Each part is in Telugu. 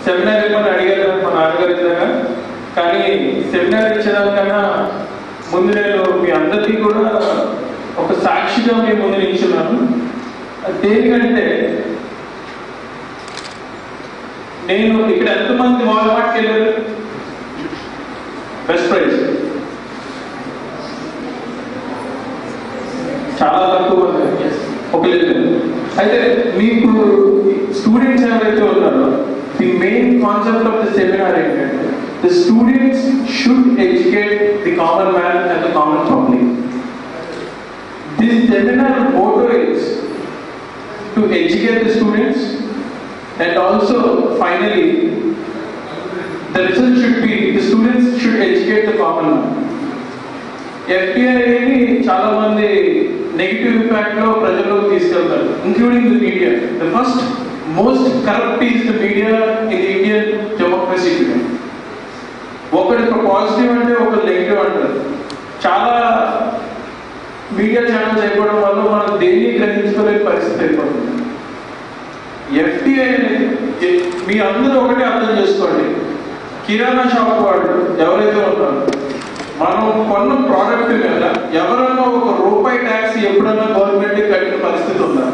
సెమినార్ ఇవ్వమని అడిగారు మా నాన్నగారు ఇద్దరుగా కానీ సెమినార్ ఇచ్చేదానికన్నా ముందు నేను మీ అందరికీ కూడా ఒక సాక్షిగా మీ ముందు నిల్చున్నాను అది దేనికంటే నేను ఇక్కడ ఎంతమంది వాల్మార్ట్కి వెళ్ళారు బెస్ట్ ప్రైజ్ చాలా తక్కువ మంది. ఒక లేదు అయితే మీకు స్టూడెంట్స్ ఎవరైతే ఉన్నారో the main concept of the seminar ఏంటంటే the students should educate the common man and the common public this seminar motto is to educate the students and also finally the result should be the students should educate the common man. FTI అనేది చాలా మంది నెగిటివ్ ఇంపాక్ట్ లో ప్రజల్లోకి తీసుకెళ్తారు including the media the first most corrupt is the media in Indian democracy today ఒకటి పాజిటివ్ అంటే ఒక నెగిటివ్ అంటారు చాలా మీడియా ఛానల్స్ అయిపోవడం వల్ల మనం దేన్ని గ్రహించుకోలేని పరిస్థితి అయిపోతుంది ఎఫ్టీఐ అనేది మీ అందరూ ఒకటే అర్థం చేసుకోండి కిరాణా షాప్ వాళ్ళు ఎవరైతే ఉన్నారో మనం కొన్న ప్రోడక్ట్ మీద ఎవరైనా ఒక రూపాయి ట్యాక్స్ ఎప్పుడైనా గవర్నమెంట్ కట్టిన పరిస్థితి ఉందా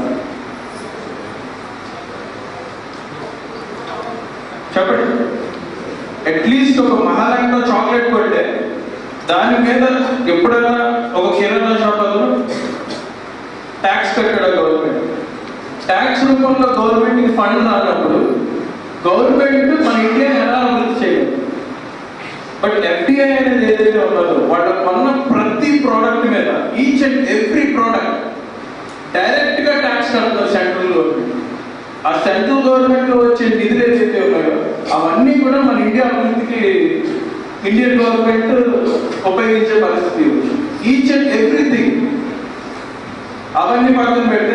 చెప్పండి అట్లీస్ట్ ఒక మహారాష్ట్ర చాక్లెట్ కొంటే దాని మీద ఎప్పుడైనా ఒక కిరాణా షాప్ అతను ట్యాక్స్ కట్టాడు గవర్నమెంట్ ట్యాక్స్ రూపంలో గవర్నమెంట్కి ఫండ్ రానప్పుడు గవర్నమెంట్ మన ఇండియా ఎలా అభివృద్ధి చేయలేదు బట్ ఎఫ్డిఐ అనేది ఏదైతే ఉన్నదో వాళ్ళు కొన్న ప్రతి ప్రోడక్ట్ మీద each and every product direct గా ట్యాక్స్ కడుతున్నారు సెంట్రల్ గవర్నమెంట్ ఆ సెంట్రల్ గవర్నమెంట్ లో వచ్చే నిధులు ఏదైతే ఉన్నాయో అవన్నీ కూడా మన ఇండియా అభివృద్ధికి ఇండియన్ గవర్నమెంట్ ఉపయోగించే పరిస్థితి ఈచ్ అండ్ ఎవ్రీథింగ్ అవన్నీ పక్కన పెడితే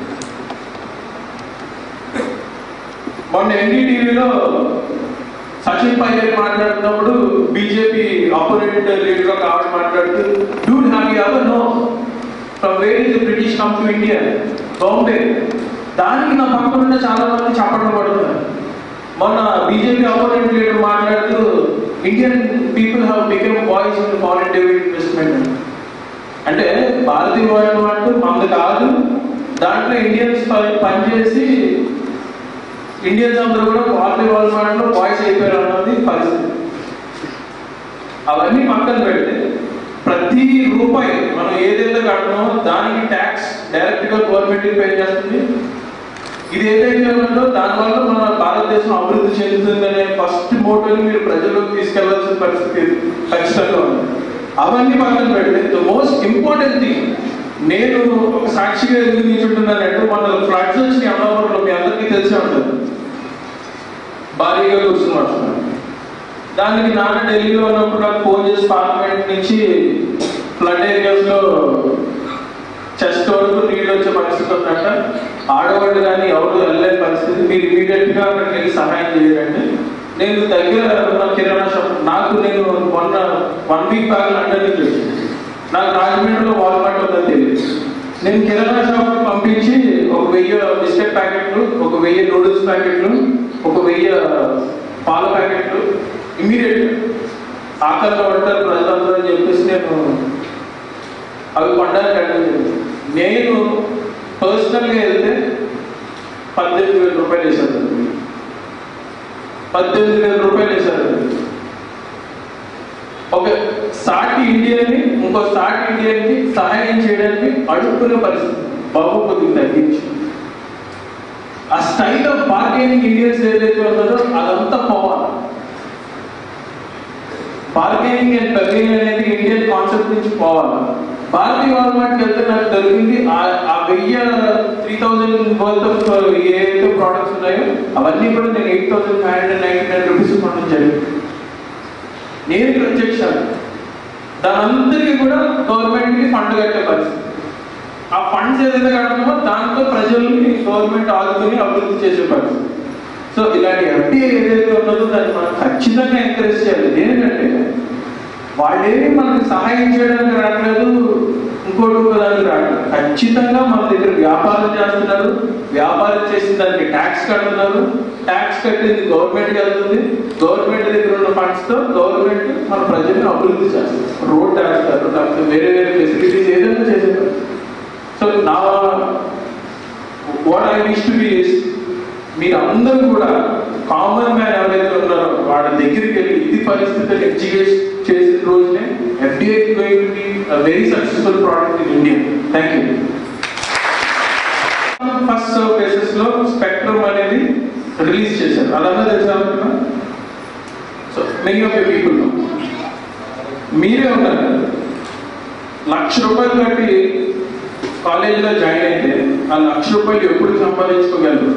మొన్న ఎన్డీటీవీలో సచిన్ పైలట్ మాట్లాడుతున్నప్పుడు బీజేపీ ఆపోనెంట్ లీడర్ ఒక ఆవిడ మాట్లాడుతూ dude have you ever know from where is British come to India Bombay దానికి నా పక్కన ఉన్న చాలా మంది చప్పట్లు పడుతున్నారు మొన్న బీజేపీ ఆపోనెంట్ లీడర్ మాట్లాడుతూ Indian people have become voice in foreign develop investment అంటే భారతీయ వాయువు అంటూ మనది కాదు దాంట్లో ఇండియన్స్ పనిచేసి ఇండియన్స్ అందరూ కూడా భారతీయ వాల్మార్ట్లో బాయ్స్ అయిపోయారు అన్నది పరిస్థితి అవన్నీ పక్కన పెడితే ప్రతి రూపాయి మనం ఏదైతే కడతామో దానికి ట్యాక్స్ డైరెక్ట్ గా గవర్నమెంట్ పే చేస్తుంది ఇది ఏదైతే ఉందో దానివల్ల మన భారతదేశం అభివృద్ధి చెందుతుందనే ఫస్ట్ మోటోని మీరు ప్రజల్లోకి తీసుకెళ్లాల్సిన పరిస్థితి ఖచ్చితంగా ఉంది అవన్నీ పక్కన పెడితే ద మోస్ట్ ఇంపార్టెంట్ థింగ్ నేను ఒక సాక్షిగా ఎందుకు నిల్చుంటున్నానంటే మన ఫ్లడ్స్ వచ్చి అమలాపురంలో మీ అందరికీ తెలిసే ఉంటుంది భారీగా కూర్చుని వస్తున్నాను దానికి నాన్న ఢిల్లీలో ఉన్నప్పుడు నాకు ఫోన్ చేసి పార్లమెంట్ నుంచి ఫ్లడ్ ఏరియాస్ లో చెస్ట్ వరకు నీళ్ళు వచ్చే పరిస్థితి ఉందంట ఆడవాళ్ళు కానీ ఎవరు వెళ్ళలేని పరిస్థితి మీరు ఇమీడియట్ గా అక్కడికి వెళ్ళి సహాయం చేయాలండి నేను దగ్గర ఉన్న కిరాణా షాప్ నాకు నేను మొన్న వన్ వీక్ బ్యాక్ లండన్ నుంచి వచ్చాను. నాకు రాజమండ్రిలో వాల్మార్ట్ ఉందని తెలియదు నేను కిరాణా షాప్ పంపించి ఒక వెయ్యి బిస్కెట్ ప్యాకెట్లు ఒక వెయ్యి నూడిల్స్ ప్యాకెట్లు ఒక వెయ్యి పాల ప్యాకెట్లు ఇమీడియట్ ఆకలిలో ఉంటారు ప్రజలందరూ అని చెప్పేసి నేను అవి కొనడానికి అడిగింది నేను పర్సనల్గా వెళ్తే పద్దెనిమిది వేల రూపాయలు వేశారు పద్దెనిమిది వేల రూపాయలు వేశారు ఒక సాటి ఇండియన్ని ఇంకో సాటి ఇండియన్కి సహాయం చేయడానికి అడుక్కునే పరిస్థితి బాబు కొద్దిగా తగ్గించి ఆ స్టైల్ ఆఫ్ బార్గెనింగ్ ఇండియన్స్ ఏదైతే ఉన్నదో అదంతా పోవాలి బార్గెనింగ్ అండ్ బర్గెనింగ్ అనేది ఇండియన్ కాన్సెప్ట్ నుంచి పోవాలి భారతీయ వాల్మార్ట్కి వెళ్తే నాకు దొరికింది ఆ- ఆ వెయ్యి త్రీ థౌజండ్ వర్త్ ఆఫ్ ఏదైతే ప్రోడక్ట్స్ ఉన్నాయో అవన్నీ కూడా నేను eight thousand five hundred ninety nine rupees కొనడం జరిగింది నేను ప్రత్యక్షాలు దాని అందరికీ కూడా గవర్నమెంట్ కి ఫండ్ కట్టే పరిస్థితి ఆ ఫండ్స్ ఏదైతే కడతామో దాంతో ప్రజల్ని గవర్నమెంట్ ఆదుకుని అభివృద్ధి చేసే పరిస్థితి సో ఇలాంటి ఎఫ్టీఐ ఏదైతే ఉన్నదో దాన్ని మనం ఖచ్చితంగా ఎంకరేజ్ చేయాలి ఎందుకంటే వాళ్ళేమి మనకు సహాయం చేయడానికి రావట్లేదు ఇంకోటి ఇంకోదానికి రాడు ఖచ్చితంగా మన దగ్గర వ్యాపారం చేస్తున్నారు వ్యాపారం చేసిన దానికి ట్యాక్స్ కడుతున్నారు ట్యాక్స్ కట్టింది గవర్నమెంట్కి వెళ్తుంది గవర్నమెంట్ దగ్గర ఉన్న ఫండ్స్ తో గవర్నమెంట్ మన ప్రజల్ని అభివృద్ధి చేస్తారు రోడ్ వేస్తారు లేకపోతే వేరే వేరే ఫెసిలిటీస్ ఏదైనా చేసేస్తారు సో నా what I wish to be మీరు అందరూ కూడా కామన్ మ్యాన్ ఎవరైతే ఉన్నారో వాళ్ళ దగ్గరికి వెళ్ళి ఇది పరిస్థితులు ఎడ్యుకేట్ చేసిన రోజునే FDI going to be very successful product in India thank you first serve basis లో స్పెక్ట్రమ్ అనేది రిలీజ్ చేశారు అదంతా తెలుసా అనుకున్నా so many of you people మీరే ఉన్నారు లక్ష రూపాయలు కట్టి కాలేజీలో జాయిన్ అయితే ఆ లక్ష రూపాయలు ఎప్పుడు సంపాదించుకోగలరు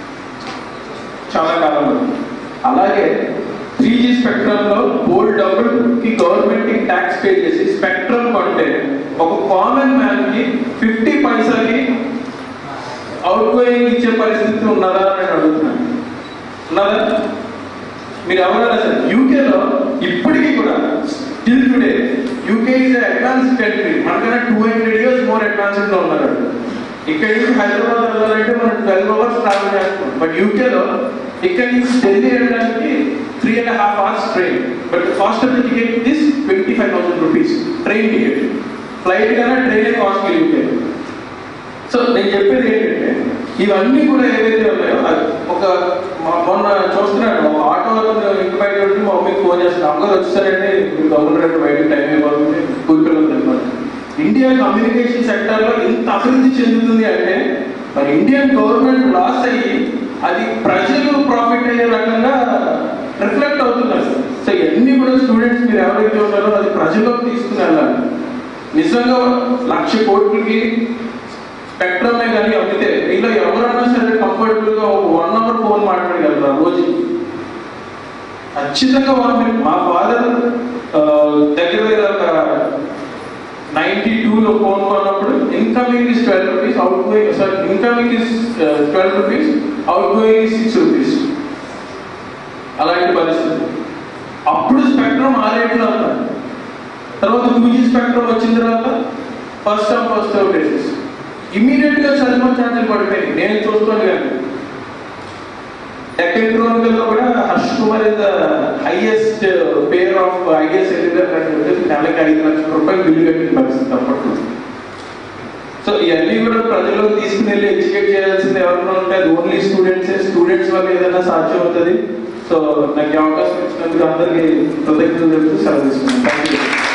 చాలా కాలంలో అలాగే త్రీ జీ స్పెక్ట్రమ్ లో బోల్డ్ డబ్బులు కి గవర్నమెంట్ కి ట్యాక్స్ పే చేసి స్పెక్ట్రమ్ కొంటే ఒక కామన్ మ్యాన్ కి ఫిఫ్టీ పైసాకి అవుట్ గోయింగ్ ఇచ్చే పరిస్థితి ఉన్నదా అని నేను అడుగుతున్నాను ఉన్నదా మీరు ఎవరైనా సరే యూకేలో ఇప్పటికీ కూడా till today UK is advance country మనకన్నా two hundred years more advanced లో ఉన్నారు ఇక్కడ నుంచి హైదరాబాద్ వెళ్ళాలంటే మనం ట్వెల్వ్ అవర్స్ ట్రావెల్ చేస్తాం బట్ యూకేలో ఇక్కడ నుంచి ఢిల్లీ వెళ్ళడానికి three and half hours train but cost of the ticket this twenty five thousand rupees train ticket flight కన్నా ట్రైన్ కాస్ట్ యూకే సో నేను చెప్పేది ఏంటంటే ఇవన్నీ కూడా ఏవైతే ఉన్నాయో అది ఒక మా- మొన్న చూస్తున్నాను ఒక ఆటో అతను ఇంటి బయట ఉండి మా మమ్మీకి ఫోన్ చేస్తున్నాను అమ్మగారు వచ్చేసారంటే మీరు గవర్నమెంట్ బయట టైం అయిపోతుంది స్కూల్ పిల్లలు తెలిపారు ఇండియా కమ్యూనికేషన్ సెక్టర్ లో ఎంత అభివృద్ధి చెందుతుంది అంటే మరి ఇండియన్ గవర్నమెంట్ లాస్ అయ్యి అది ప్రజలు ప్రాఫిట్ అయ్యే రకంగా రిఫ్లెక్ట్ అవుతున్నారు సో ఇవన్నీ కూడా స్టూడెంట్స్ మీరు ఎవరైతే ఉన్నారో అది ప్రజల్లోకి తీసుకుని వెళ్ళాలి నిజంగా లక్ష కోట్లకి స్పెక్ట్రమే కానీ అమ్మితే మీలో ఎవరన్నా సరే కంఫర్టబుల్ గా ఒక వన్ అవర్ ఫోన్ మాట్లాడగలరా రోజు ఖచ్చితంగా వన్ మినిట్ మా ఫాదర్ దగ్గర దగ్గర ఒక నైన్టీ లో ఫోన్ కొన్నప్పుడు incoming is twelve rupees outgoing sorry incoming is twelve rupees outgoing is six rupees అలాంటి పరిస్థితి అప్పుడు స్పెక్ట్రమ్ ఆ రేట్లో అన్నారు తర్వాత టూ జీ స్పెక్ట్రమ్ వచ్చిన తర్వాత first time first time basis immediate గా సెల్ ఫోన్ ఛార్జీలు పడిపోయింది నేను చూస్తాను కానీ డెక్కన్ క్రోనికల్ లో కూడా Harsh Kumar is the highest pair of I S editor అని చెప్పేసి నెలకి ఐదు లక్షల రూపాయలు బిల్లు కట్టిన పరిస్థితి అప్పట్లో సో ఇవన్నీ కూడా ప్రజలకు తీసుకుని వెళ్ళి ఎడ్యుకేట్ చేయాల్సింది ఎవరైనా ఉంటే అది ఓన్లీ స్టూడెంట్స్ స్టూడెంట్స్ వల్ల ఏదైనా సాధ్యం అవుతుంది సో నాకు ఈ అవకాశం ఇచ్చినందుకు అందరికీ కృతజ్ఞతలు చెప్తూ సెలవు తీసుకున్నాను థ్యాంక్ యూ